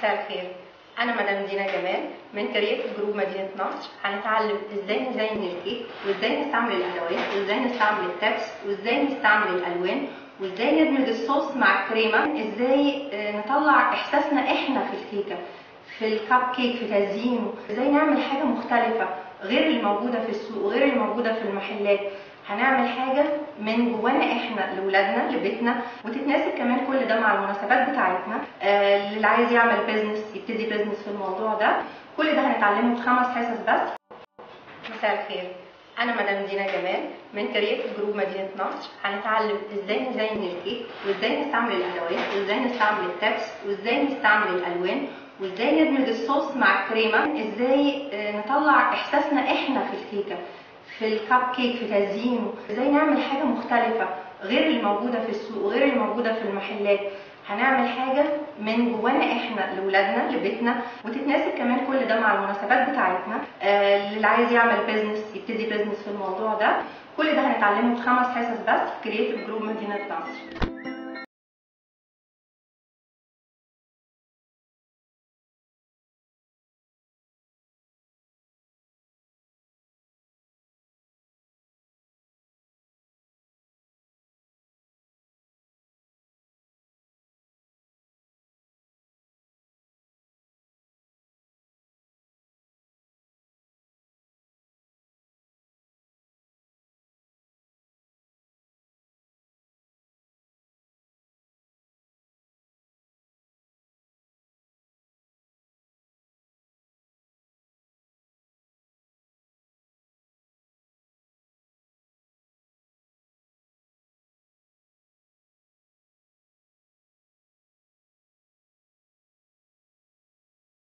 مساء الخير انا مدام دينا جمال من كرياتيف جروب مدينه نصر هنتعلم ازاي نزين الكيك وازاي نستعمل الادوات وازاي نستعمل التبس وازاي نستعمل الالوان وازاي ندمج الصوص مع الكريمه ازاي آه، نطلع احساسنا احنا في الكيكه في الكب كيك في تزيينه ازاي نعمل حاجه مختلفه غير اللي موجوده في السوق وغير اللي موجوده في المحلات هنعمل حاجه من جوانا احنا لاولادنا لبيتنا وتتناسب كمان كل ده مع المناسبات بتاعتنا آه، اللي عايز يعمل بيزنس يبتدي بيزنس في الموضوع ده كل ده هنتعلمه في خمس حصص بس مساء الخير انا مدام دينا جمال من كرياتيف جروب مدينه نصر هنتعلم ازاي نزين الكيك وازاي نستعمل الادوات وازاي نستعمل التبس وازاي نستعمل الالوان وازاي ندمج الصوص مع الكريمه ازاي آه، نطلع احساسنا احنا في الكيكه في الكب كيك في تزيينه ازاي نعمل حاجه مختلفه غير اللي موجوده في السوق وغير اللي موجوده في المحلات هنعمل حاجه من جوانا احنا لاولادنا لبيتنا وتتناسب كمان كل ده مع المناسبات بتاعتنا آه، اللي عايز يعمل بيزنس يبتدي بيزنس في الموضوع ده كل ده هنتعلمه في خمس حصص بس في كرياتيف جروب مدينه نصر